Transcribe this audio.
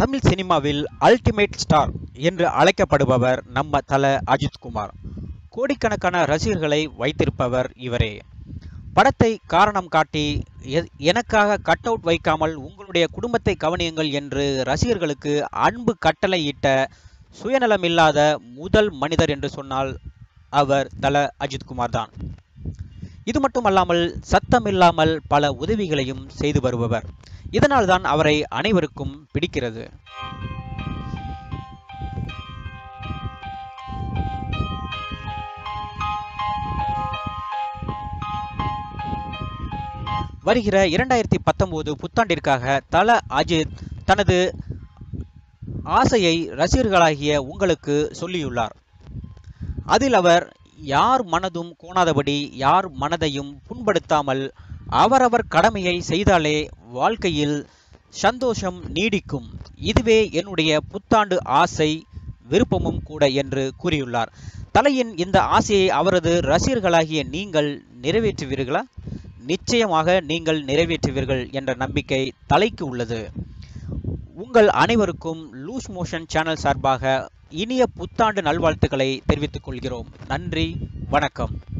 தமிழ் சினிமாவில் ultimate star என்று அழைக்கப்படுபவர் நம்ம தல அஜித் குமார் கோடிக்கணக்கான ரசிகர்களை வைத்திருப்பவர் இவரே படத்தை காரணம் காட்டி எ- எனக்காக கட் அவுட் வைக்காமல் உங்களுடைய குடும்பத்தை கவனியுங்கள் என்று ரசிகர்களுக்கு அன்பு கட்டளையிட்ட சுயநலமில்லாத முதல் மனிதர் என்று சொன்னால் அவர் தல அஜித் குமார் தான் இது மட்டுமல்லாமல் சத்தமில்லாமல் பல உதவிகளையும் செய்து வருபவர் இதனால்தான் அவரை அனைவருக்கும் பிடிக்கிறது வருகிற இரண்டாயிரத்தி பத்தொன்பது புத்தாண்டிற்காக தல அஜித் தனது ஆசையை ரசிகர்களாகிய உங்களுக்கு சொல்லியுள்ளார் அதில் அவர் யார் மனதும் கோணாதபடி யார் மனதையும் புண்படுத்தாமல் அவரவர் கடமையை செய்தாலே வாழ்க்கையில் சந்தோஷம் நீடிக்கும் இதுவே என்னுடைய புத்தாண்டு ஆசை விருப்பமும் கூட என்று கூறியுள்ளார் தலையின் இந்த ஆசையை அவரது ரசிகர்களாகிய நீங்கள் நிறைவேற்றுவீர்களா நிச்சயமாக நீங்கள் நிறைவேற்றுவீர்கள் என்ற நம்பிக்கை தலைக்கு உள்ளது உங்கள் அனைவருக்கும் லூஸ் மோஷன் சேனல் சார்பாக இனிய புத்தாண்டு நல்வாழ்த்துக்களை தெரிவித்துக் கொள்கிறோம் நன்றி வணக்கம்